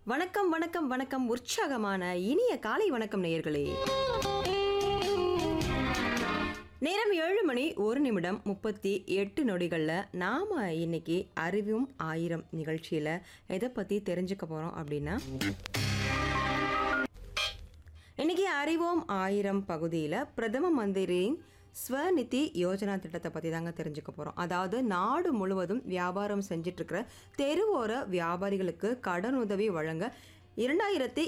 வணக்கம் வணக்கம் வணக்கம் உற்சாகமான இனிய காலை வணக்கம் நேயர்களே நேரம் ஏழு மணி ஒரு நிமிடம் முப்பத்தி எட்டு நொடிகளில் நாம் இன்னைக்கு அறிவும் ஆயிரம் நிகழ்ச்சியில் எதை பற்றி தெரிஞ்சுக்க போகிறோம் அப்படின்னா இன்னைக்கு அறிவோம் ஆயிரம் பகுதியில் பிரதம மந்திரியின் ஸ்வநிதி யோஜனா திட்டத்தை பற்றி தாங்க தெரிஞ்சுக்க போகிறோம் அதாவது நாடு முழுவதும் வியாபாரம் செஞ்சிட்ருக்கிற தெருவோர வியாபாரிகளுக்கு கடனுதவி வழங்க இரண்டாயிரத்தி